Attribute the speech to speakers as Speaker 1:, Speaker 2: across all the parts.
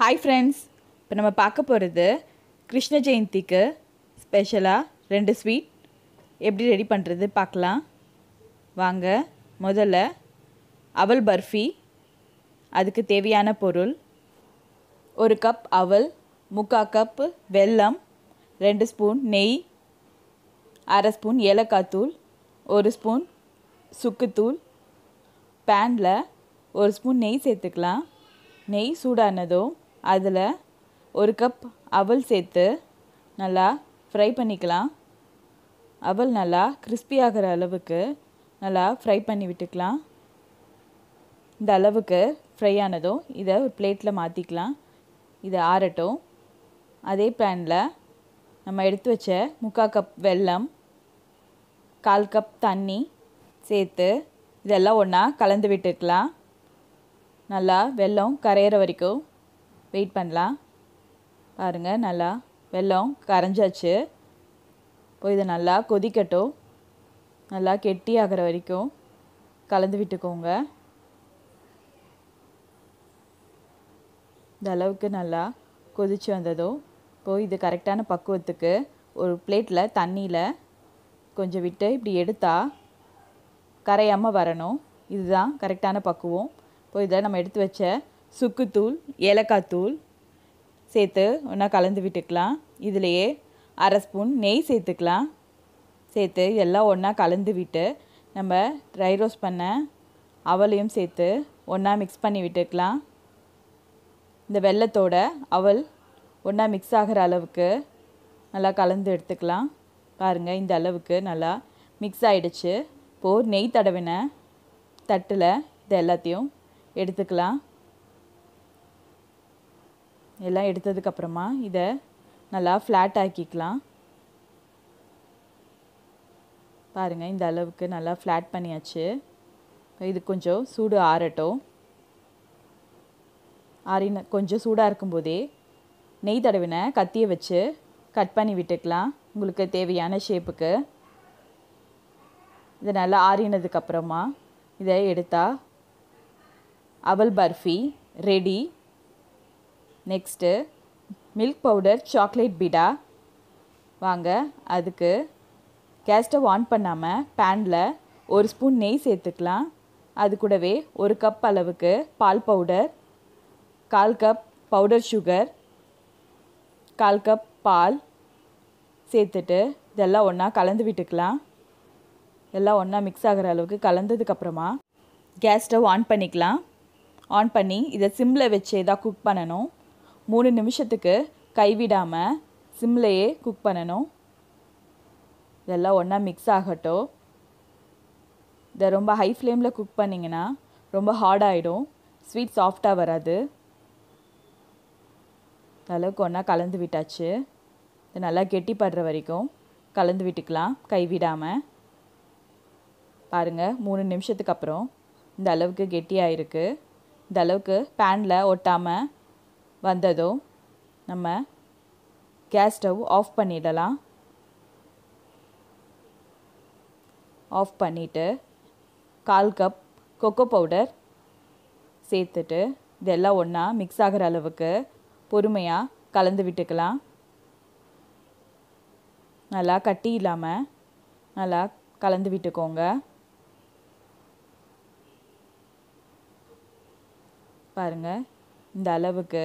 Speaker 1: hi friends இப்போ நம்ம பார்க்க போகிறது கிருஷ்ண ஜெயந்திக்கு ஸ்பெஷலாக ரெண்டு ஸ்வீட் எப்படி ரெடி பண்ணுறது பார்க்கலாம் வாங்க முதல்ல அவல் பர்ஃபி அதுக்கு தேவையான பொருள் ஒரு கப் அவல் முக்கால் கப் வெல்லம் ரெண்டு ஸ்பூன் நெய் அரை ஸ்பூன் ஏலக்காய் தூள் ஒரு ஸ்பூன் சுக்குத்தூள் பேனில் ஒரு ஸ்பூன் நெய் சேர்த்துக்கலாம் நெய் சூடானதும் அதில் ஒரு கப் அவல் சேர்த்து நல்லா ஃப்ரை பண்ணிக்கலாம் அவல் நல்லா crispy ஆகிற அளவுக்கு நல்லா ஃப்ரை பண்ணி விட்டுக்கலாம் இந்த அளவுக்கு ஃப்ரை ஆனதும் இதை ஒரு பிளேட்டில் மாற்றிக்கலாம் இதை ஆறட்டும் அதே பேனில் நம்ம எடுத்து வச்ச முக்கால் கப் வெல்லம் கால் கப் தண்ணி சேர்த்து இதெல்லாம் ஒன்றா கலந்து விட்டுக்கலாம் நல்லா வெல்லம் கரையிற வரைக்கும் வெயிட் பண்ணலாம் பாருங்கள் நல்லா வெல்லம் கரைஞ்சாச்சு இப்போ இதை நல்லா கொதிக்கட்டும் நல்லா கெட்டி ஆகிற வரைக்கும் கலந்து விட்டுக்கோங்க இந்த அளவுக்கு நல்லா கொதிச்சு வந்ததும் இப்போது இது கரெக்டான பக்குவத்துக்கு ஒரு பிளேட்டில் தண்ணியில் கொஞ்சம் விட்டு இப்படி எடுத்தால் கரையாமல் வரணும் இதுதான் கரெக்டான பக்குவம் இப்போ இதை நம்ம எடுத்து வச்ச சுக்குத்தூள் ஏலக்காய் தூள் சேர்த்து ஒன்றா கலந்து விட்டுக்கலாம் இதுலேயே அரை ஸ்பூன் நெய் சேர்த்துக்கலாம் சேர்த்து இதெல்லாம் ஒன்றா கலந்து விட்டு நம்ம ட்ரை ரோஸ்ட் பண்ண அவலையும் சேர்த்து ஒன்றா மிக்ஸ் பண்ணி விட்டுக்கலாம் இந்த வெள்ளத்தோட அவல் ஒன்றா மிக்ஸ் ஆகிற அளவுக்கு நல்லா கலந்து எடுத்துக்கலாம் பாருங்கள் இந்த அளவுக்கு நல்லா மிக்ஸ் ஆகிடுச்சு இப்போது நெய் தடவின தட்டில் இது எல்லாத்தையும் எடுத்துக்கலாம் எல்லாம் எடுத்ததுக்கப்புறமா இதை நல்லா ஃப்ளாட் ஆக்கிக்கலாம் பாருங்கள் இந்த அளவுக்கு நல்லா ஃப்ளாட் பண்ணியாச்சு இது கொஞ்சம் சூடு ஆறட்டும் ஆறின கொஞ்சம் சூடாக இருக்கும்போதே நெய் தடவின கத்தியை வச்சு கட் பண்ணி விட்டுக்கலாம் உங்களுக்கு தேவையான ஷேப்புக்கு இது நல்லா ஆறினதுக்கப்புறமா இதை எடுத்தா அவல் barfi ready next milk powder chocolate peda வாங்க அதுக்கு கேஸ் ஸ்டவ் ஆன் பண்ணாமல் பேனில் ஒரு ஸ்பூன் நெய் சேர்த்துக்கலாம் அது கூடவே ஒரு கப் அளவுக்கு பால் பவுடர் கால் கப் பவுடர் சுகர் கால் கப் பால் சேர்த்துட்டு இதெல்லாம் ஒன்றா கலந்து விட்டுக்கலாம் எல்லாம் ஒன்றா மிக்ஸ் ஆகிற அளவுக்கு கலந்ததுக்கப்புறமா கேஸ் ஸ்டவ் ஆன் பண்ணிக்கலாம் ஆன் பண்ணி இதை சிம்மில் வச்சே தான் குக் பண்ணணும் மூணு நிமிஷத்துக்கு கைவிடாமல் சிம்லையே குக் பண்ணணும் இதெல்லாம் ஒன்றா மிக்ஸ் ஆகட்டும் இதை ரொம்ப ஹை ஃப்ளேமில் குக் பண்ணிங்கன்னா ரொம்ப ஹார்ட் ஆகிடும் ஸ்வீட் சாஃப்டாக வராது அளவுக்கு ஒன்றா கலந்து விட்டாச்சு இது நல்லா கெட்டிப்படுற வரைக்கும் கலந்து விட்டுக்கலாம் கைவிடாமல் பாருங்கள் மூணு நிமிஷத்துக்கு அப்புறம் இந்த அளவுக்கு கெட்டியாக இருக்குது இந்த அளவுக்கு பேனில் ஒட்டாமல் வந்ததும் நம்ம கேஸ் ஸ்டவ் ஆஃப் பண்ணிடலாம் ஆஃப் பண்ணிவிட்டு கால் கப் கொக்கோ பவுடர் சேர்த்துட்டு இதெல்லாம் ஒன்றா மிக்ஸ் ஆகிற அளவுக்கு பொறுமையாக கலந்து விட்டுக்கலாம் நல்லா கட்டி இல்லாமல் நல்லா கலந்து விட்டுக்கோங்க பாருங்கள் இந்த அளவுக்கு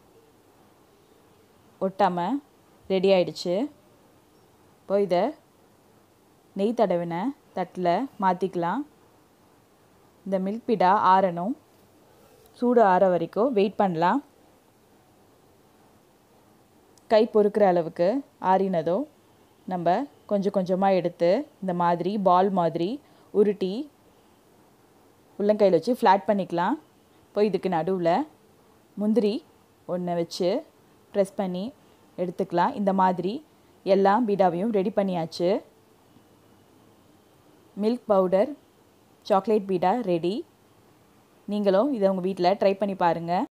Speaker 1: ஒட்டாமல் ரெடி ஆயிடுச்சு இப்போ இதை நெய் தடவின தட்டில் மாற்றிக்கலாம் இந்த மில்க் பிடா ஆறணும் சூடு ஆற வரைக்கும் வெயிட் பண்ணலாம் கை பொறுக்கிற அளவுக்கு ஆறினதும் நம்ம கொஞ்சம் கொஞ்சமாக எடுத்து இந்த மாதிரி பால் மாதிரி உருட்டி உள்ளங்கையில் வச்சு ஃப்ளாட் பண்ணிக்கலாம் இப்போ இதுக்கு நடுவில் முந்திரி ஒன்று வச்சு ப்ரெஸ் பண்ணி எடுத்துக்கலாம் இந்த மாதிரி எல்லா பீடாவையும் ரெடி பண்ணியாச்சு milk powder chocolate peda ready நீங்களும் இதை உங்கள் வீட்டில் ட்ரை பண்ணி பாருங்கள்